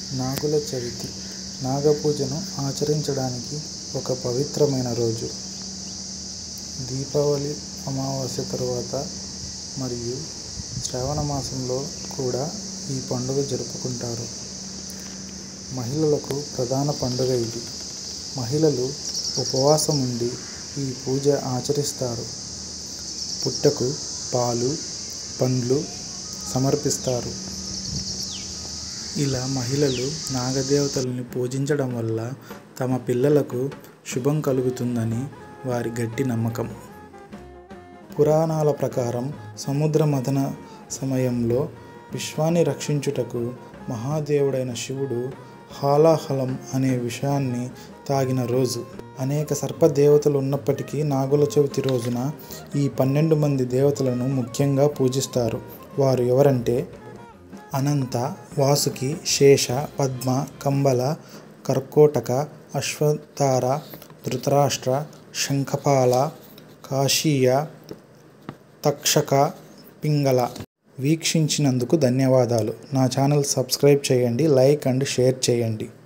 నాగుల చవితి నాగపూజను ఆచరించడానికి ఒక పవిత్రమైన రోజు దీపావళి అమావాస్య తరువాత మరియు శ్రావణ మాసంలో కూడా ఈ పండుగ జరుపుకుంటారు మహిళలకు ప్రధాన పండుగ ఇది మహిళలు ఉపవాసం ఉండి ఈ పూజ ఆచరిస్తారు పుట్టకు పాలు పండ్లు సమర్పిస్తారు ఇలా మహిళలు నాగదేవతలను పూజించడం వల్ల తమ పిల్లలకు శుభం కలుగుతుందని వారి గట్టి నమ్మకం పురాణాల ప్రకారం సముద్ర మథన సమయంలో విశ్వాన్ని రక్షించుటకు మహాదేవుడైన శివుడు హాలాహలం అనే విషాన్ని తాగిన రోజు అనేక సర్ప దేవతలు ఉన్నప్పటికీ నాగుల చవితి రోజున ఈ పన్నెండు మంది దేవతలను ముఖ్యంగా పూజిస్తారు వారు ఎవరంటే అనంత వాసుకి శేష పద్మ కంబల కర్కోటక అశ్వతార ధృతరాష్ట్ర శంఖపాల కాశీయ తక్షక పింగళ వీక్షించినందుకు ధన్యవాదాలు నా ఛానల్ సబ్స్క్రైబ్ చేయండి లైక్ అండ్ షేర్ చేయండి